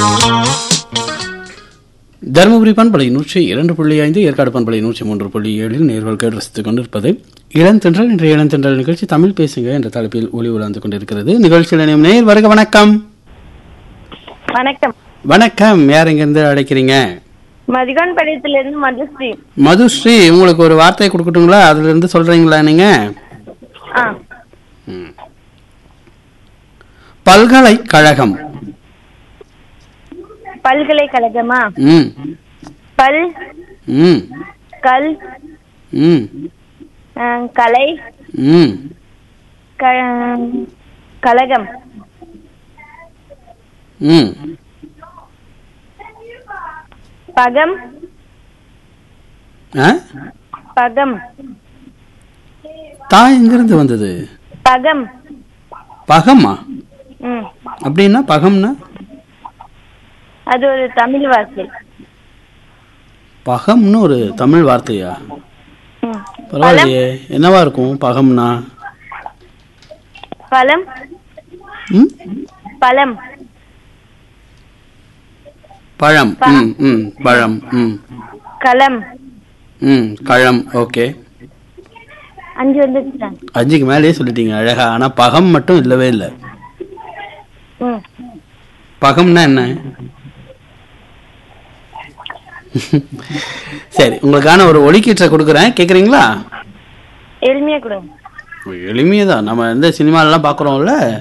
தருமபுரி பண்பலை நூற்றி இரண்டு புள்ளி ஐந்து ஏற்காடு பண்பலை நூற்றி மூன்று புள்ளி ஏழில் நேர்கள் கேட்டு ரசித்துக் கொண்டிருப்பது இளந்தென்றல் இன்றைய இளந்தென்றல் நிகழ்ச்சி தமிழ் பேசுங்க என்ற தலைப்பில் ஒளி உலாந்து கொண்டிருக்கிறது நிகழ்ச்சியில் இணையும் நேர் வருக வணக்கம் வணக்கம் வணக்கம் யார் இங்கிருந்து அழைக்கிறீங்க மதிகான் படையத்திலிருந்து மதுஸ்ரீ மதுஸ்ரீ உங்களுக்கு ஒரு வார்த்தை கொடுக்கட்டுங்களா அதுல இருந்து சொல்றீங்களா நீங்க ஆ பல்கலைக்கழகம் பல்கலைக்கழகமா ம் பல் ம் கல் ம் ஆ, கலை ம் க- கழகம் ம் பகம் ஆ பகம் தா எங்கிருந்து வந்தது பகம் பகமா ம் அப்படின்னா பகம்னா அது ஒரு தமிழ் வார்த்தை பகம்னு ஒரு தமிழ் வார்த்தையா ம் பரவாயில்லையே என்னவா இருக்கும் பகம்னா பழம் ம் பழம் பழம் ம் ம் பழம் ம் களம் ம் கழம் ஓகே அஞ்சு வந்துச்சுதான் அஞ்சுக்கு மேலேயே சொல்லிட்டீங்க அழகா ஆனா பகம் மட்டும் இல்லவே இல்லை ம் பகம்னா என்ன சரி உங்களுக்கான ஒரு ஒலிக்கீற்றை கொடுக்குறேன் கேக்குறீங்களா எளிமையா கொடுங்க எளிமையதான் நம்ம இந்த சினிமாலெல்லாம் பார்க்குறோம்ல